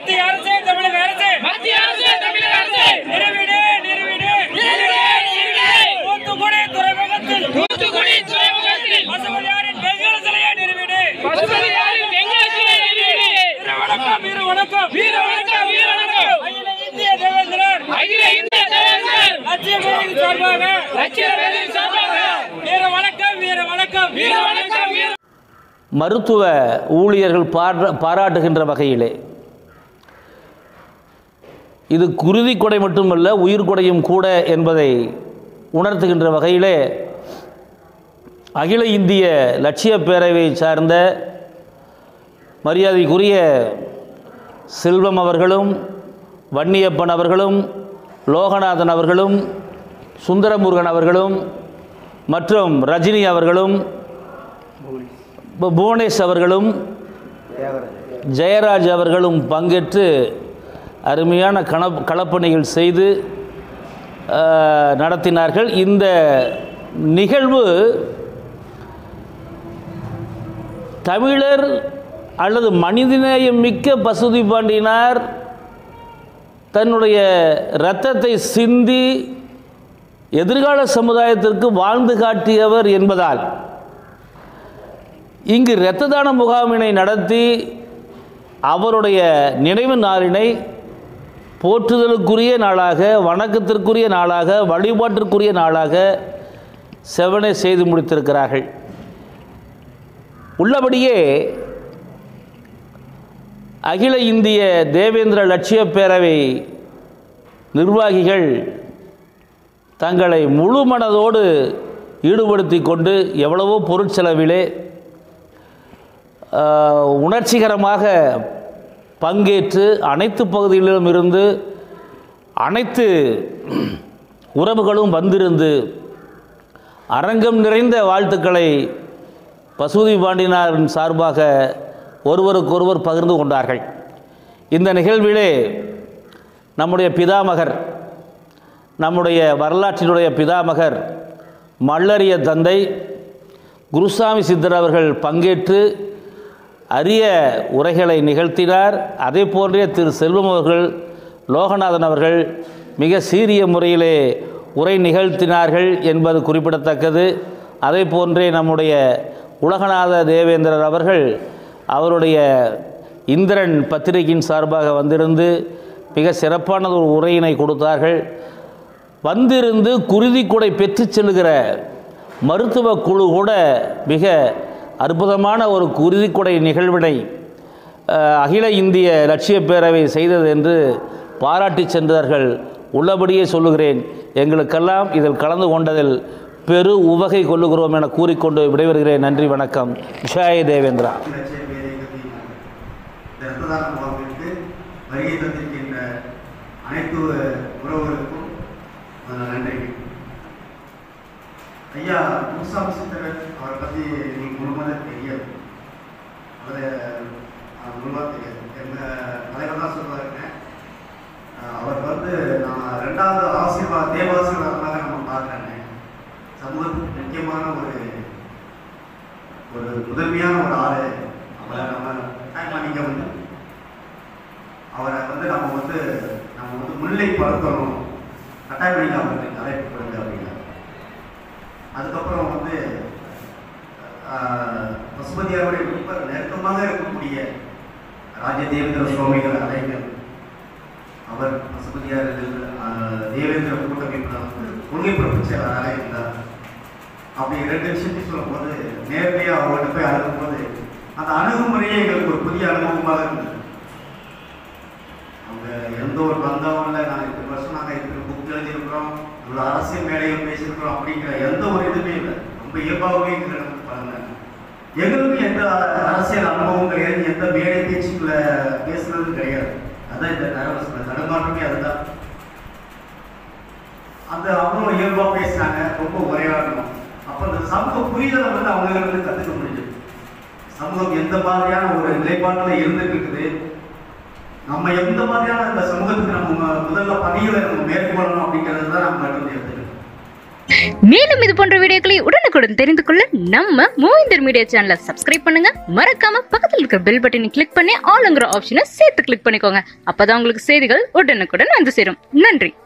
மத்திய அரசு தமிழக அரசு மத்திய அரசு தமிழக அரசு நிறுவிடு நிறுவிடு தூத்துக்குடி துறைமுகத்தில் தூத்துக்குடி துறைமுகத்தில் பசுபதியாரின் வெங்கல சிலையை நிறுவிடு பசுபதியாரின் வெங்கல சிலை நிறுவிடு. வீர வணக்கம் வீர வணக்கம் வீர வணக்கம் வீர வணக்கம் அகில இந்திய தேவேந்திரர் அகில இந்திய தேவேந்திரர் லட்சிய பேரின் சார்பாக லட்சிய பேரின் சார்பாக வீர வணக்கம் வீர வணக்கம் வீர வணக்கம் வீர மருத்துவ ஊழியர்கள் பாரா பாராட்டுகின்ற வகையிலே இது குருதி கொடை மட்டுமல்ல உயிர் கொடையும் கூட என்பதை உணர்த்துகின்ற வகையிலே அகில இந்திய லட்சிய பேரவை சார்ந்த மரியாதைக்குரிய செல்வம் அவர்களும் வன்னியப்பன் அவர்களும் லோகநாதன் அவர்களும் சுந்தரமுருகன் அவர்களும் மற்றும் ரஜினி அவர்களும் பு- புவனேஷ் அவர்களும் ஜெயராஜ் அவர்களும் பங்கேற்று அருமையான கண களப்பணிகள் செய்து ஆஹ், நடத்தினார்கள் இந்த நிகழ்வு தமிழர் அல்லது மனிதநேயம் மிக்க பசுதி பாண்டியனார் தன்னுடைய இரத்தத்தை சிந்தி எதிர்கால சமுதாயத்திற்கு வாழ்ந்து காட்டியவர் என்பதால் இங்கு இரத்த தான முகாமினை நடத்தி அவருடைய நினைவு நாளினை போற்றுதலுக்குரிய நாளாக வணக்கத்திற்குரிய நாளாக வழிபாட்டிற்குரிய நாளாக செவனை செய்து முடித்திருக்கிறார்கள் உள்ளபடியே அகில இந்திய தேவேந்திர லட்சிய பேரவை நிர்வாகிகள் தங்களை முழு மனதோடு ஈடுபடுத்தி கொண்டு எவ்வளவோ பொருட்செலவிலே ஆஹ், உணர்ச்சிகரமாக பங்கேற்று அனைத்து பகுதிகளிலும் இருந்து அனைத்து உறவுகளும் வந்திருந்து அரங்கம் நிறைந்த வாழ்த்துக்களை பசுதி பாண்டியனாரின் சார்பாக ஒருவருக்கொருவர் பகிர்ந்து கொண்டார்கள் இந்த நிகழ்விலே நம்முடைய பிதாமகர் நம்முடைய வரலாற்றினுடைய பிதாமகர் மல்லரிய தந்தை குருசாமி சித்தர் அவர்கள் பங்கேற்று அரிய உரைகளை நிகழ்த்தினார் அதே போன்றே திரு செல்வம் அவர்கள் லோகநாதன் அவர்கள் மிக சீரிய முறையிலே உரை நிகழ்த்தினார்கள் என்பது குறிப்பிடத்தக்கது அதே போன்றே நம்முடைய உலகநாத தேவேந்திரர் அவர்கள் அவருடைய இந்திரன் பத்திரிகையின் சார்பாக வந்திருந்து மிக சிறப்பான ஒரு உரையினை கொடுத்தார்கள் வந்திருந்து குருதி கொடை பெற்றுச் செல்கிற மருத்துவ குழு கூட மிக அற்புதமான ஒரு குருதி கொடை நிகழ்வினை அஹ், அகில இந்திய லட்சிய பேரவை செய்தது என்று பாராட்டி சென்றார்கள் உள்ளபடியே சொல்லுகிறேன் எங்களுக்கெல்லாம் இதில் கலந்து கொண்டதில் பெரு உவகை கொள்ளுகிறோம் என கூறிக்கொண்டு விடைபெறுகிறேன் நன்றி வணக்கம் விஷாய தேவேந்திரா லட்சிய பேர் இயக்கத்தின் இந்த இரத்த தான முகாமிற்கு வருகை தந்திருக்கின்ற அனைத்து உறவுகளுக்கும் முதல்ல நன்றி ஐயா முசாமி சித்தரன் அவரை பற்றி உங்களுக்கு முழுமையாக தெரியாது அவரை அஹ், முழுமையாக தெரியாது என்ன தலைவர் தான் சொல்லுவாருங்க அஹ், அவர் வந்து நான் ரெண்டாவது ஆசீர்வாத தேவாசீர்வாதமாக நம்ம பார்க்குறேங்க சமூகத்துக்கு முக்கியமான ஒரு ஒரு முதன்மையான ஒரு ஆளு அவரை நம்ம டைம்ல நீங்க வந்து அவரை வந்து நம்ம வந்து நம்ம வந்து முல்லை படுத்தணும் கட்டாயம் நீங்க அவருக்கு அழைப்பு கொடுங்க அப்படின்னா அதுக்கப்புறம் வந்து ஆஹ், பசுபதியாருடைய ரொம்ப நெருக்கமாக இருக்கக்கூடிய ராஜதேவேந்திர சுவாமிகள் அலைஞர் அவர் பசுபதியார் ஆஹ், தேவேந்திர கூட்டமைப்பில் வந்து கொள்கை பிறப்பு செயலாளராக இருந்தார் அப்படி ரெண்டு விஷயத்தையும் சொல்லும்போது நேரடியாக அவங்கள்ட்ட போய் அணுகும்போது அந்த அணுகுமுறையே எங்களுக்கு ஒரு புதிய அனுபவமாக இருந்தது அவங்க எந்த ஒரு பந்தமும் இல்லை நாங்கள் இத்தனை வருஷம் நாங்கள் இத்தனை புக் எழுதியிருக்கிறோம் இவ்வளோ அரசியல் மேடையில் பேசியிருக்கிறோம் அப்படிங்கிற எந்த ஒரு இதுவுமே இல்லை ரொம்ப இயல்பாகவே எங்களுக்கு பாருங்க எங்களுக்கு எந்த அரசியல் அனுபவம் கிடையாது எந்த மேடை பேச்சுக்குள்ள பேசுனதும் கிடையாது அதான் இந்த நரவச தடுமாற்றமே அதுதான் அந்த அவங்களும் இயல்பா பேசுனாங்க ரொம்ப உரையாடணும் அப்ப அந்த சமூக புரிதலை வந்து அவங்க இருந்து கத்துக்க முடிஞ்சது சமூகம் எந்த மாதிரியான ஒரு நிலைப்பாட்டில் இருந்துட்டு இருக்குது நம்ம எந்த மாதிரியான இந்த சமூகத்துக்கு நம்ம மு- முதல்ல பணிகளை நம்ம மேற்கொள்ளணும் அப்படிங்கிறது தான் நம்ம இருந்து எடுத்துக்கணும் மேலும் இது போன்ற வீடியோக்களை உடனுக்குடன் தெரிந்து கொள்ள நம்ம மூவிந்தர் மீடியா சேனலை சப்ஸ்கிரைப் பண்ணுங்க மறக்காம பக்கத்தில் இருக்கிற பெல் பட்டனை கிளிக் பண்ணி ஆளுங்கிற ஆப்ஷனை சேர்த்து கிளிக் பண்ணிக்கோங்க அப்பதான் உங்களுக்கு செய்திகள் உடனுக்குடன் வந்து சேரும் நன்றி